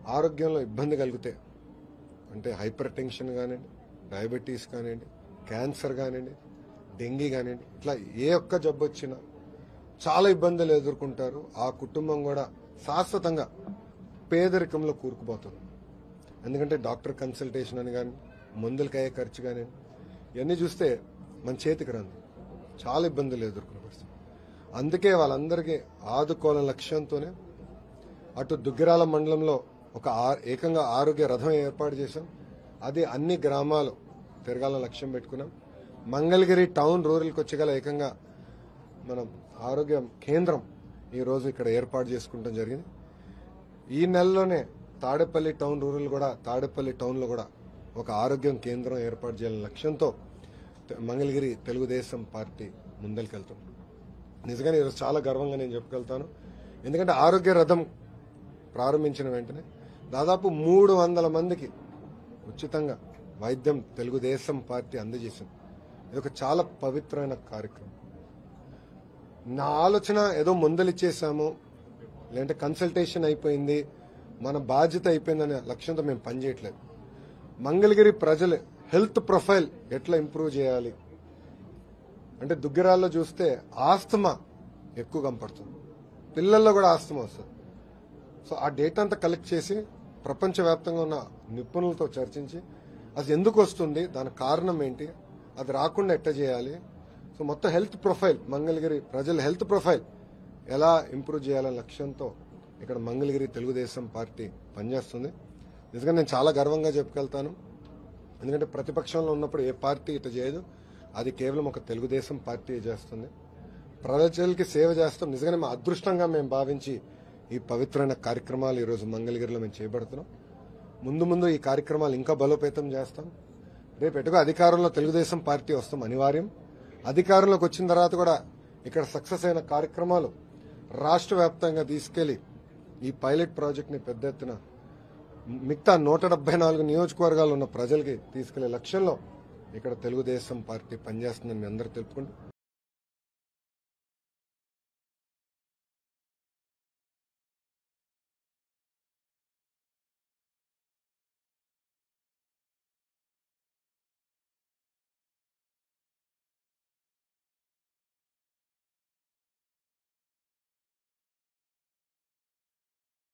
ఆరోగ్యంలో ఇబ్బంది కలిగితే అంటే హైపర్ టెన్షన్ కానివ్వండి డయాబెటీస్ కానివ్వండి క్యాన్సర్ కానివ్వండి డెంగీ కానివ్వండి ఇట్లా ఏ ఒక్క జబ్బు వచ్చినా చాలా ఇబ్బందులు ఎదుర్కొంటారు ఆ కుటుంబం కూడా శాశ్వతంగా పేదరికంలో కూరుకుపోతుంది ఎందుకంటే డాక్టర్ కన్సల్టేషన్ అని కానీ మందులకి అయ్యే ఖర్చు కానీ ఇవన్నీ చూస్తే మన చేతికి రాదు చాలా ఇబ్బందులు ఎదుర్కొనే పరిస్థితి అందుకే వాళ్ళందరికీ ఆదుకోవాలనే లక్ష్యంతోనే అటు దుగ్గిరాల మండలంలో ఒక ఆ- ఏకంగా ఆరోగ్య రథం ఏర్పాటు చేశాం అది అన్ని గ్రామాలు తిరగాలని లక్ష్యం పెట్టుకున్నాం మంగళగిరి టౌన్ రూరల్కి వచ్చేగల ఏకంగా మనం ఆరోగ్య కేంద్రం ఈ రోజు ఇక్కడ ఏర్పాటు చేసుకుంటాం జరిగింది ఈ నెలలోనే తాడేపల్లి టౌన్ రూరల్ కూడా తాడేపల్లి టౌన్లో కూడా ఒక ఆరోగ్యం కేంద్రం ఏర్పాటు చేయాలనే లక్ష్యంతో తె- మంగళగిరి తెలుగుదేశం పార్టీ ముందరికెళ్తాం నిజంగానే ఈరోజు చాలా గర్వంగా నేను చెప్పగలుగుతాను ఎందుకంటే ఆరోగ్య రథం ప్రారంభించిన వెంటనే దాదాపు మూడు వందల మందికి ఉచితంగా వైద్యం తెలుగుదేశం పార్టీ అందజేసింది ఇది ఒక చాలా పవిత్రమైన కార్యక్రమం నా ఆలోచన ఏదో మందులు ఇచ్చేసాము లేదంటే కన్సల్టేషన్ అయిపోయింది మన బాధ్యత అయిపోయిందనే లక్ష్యంతో మేము పనిచేయట్లేదు మంగళగిరి ప్రజలు హెల్త్ ప్రొఫైల్ ఎట్లా ఇంప్రూవ్ చేయాలి అంటే దుగ్గిరాల్లో చూస్తే ఆస్తమా ఎక్కువ కనపడుతుంది పిల్లల్లో కూడా ఆస్తమా వస్తుంది సో ఆ డేటా అంతా కలెక్ట్ చేసి ప్రపంచవ్యాప్తంగా ఉన్న నిపుణులతో చర్చించి అది ఎందుకు వస్తుంది దాని కారణం ఏంటి అది రాకుండా ఎట్ట చేయాలి సో మొత్తం హెల్త్ ప్రొఫైల్ మంగళగిరి ప్రజల హెల్త్ ప్రొఫైల్ ఎలా ఇంప్రూవ్ చేయాలనే లక్ష్యంతో ఇక్కడ మంగళగిరి తెలుగుదేశం పార్టీ పనిచేస్తుంది నిజంగా నేను చాలా గర్వంగా చెప్పుకెళ్తాను ఎందుకంటే ప్రతిపక్షంలో ఉన్నప్పుడు ఏ పార్టీ ఇట చేయదు అది కేవలం ఒక తెలుగుదేశం పార్టీ చేస్తుంది ప్రజలకి సేవ చేస్తాం నిజంగానే మా అదృష్టంగా మేము భావించి ఈ పవిత్రమైన కార్యక్రమాలు ఈరోజు మంగళగిరిలో మేము చేపడుతున్నాం ముందు ముందు ఈ కార్యక్రమాలు ఇంకా బలోపేతం చేస్తాం రేపు ఎటుగా అధికారంలో తెలుగుదేశం పార్టీ వస్తాం అనివార్యం అధికారంలోకి వచ్చిన తర్వాత కూడా ఇక్కడ సక్సెస్ అయిన కార్యక్రమాలు రాష్ట్ర వ్యాప్తంగా తీసుకెళ్లి ఈ పైలట్ ప్రాజెక్ట్ ని పెద్ద ఎత్తున మిగతా నూట డెబ్బై నాలుగు నియోజకవర్గాలు ఉన్న ప్రజలకి తీసుకెళ్లే లక్ష్యంలో ఇక్కడ తెలుగుదేశం పార్టీ పనిచేస్తుందని మీ అందరూ తెలుపుకుంటూ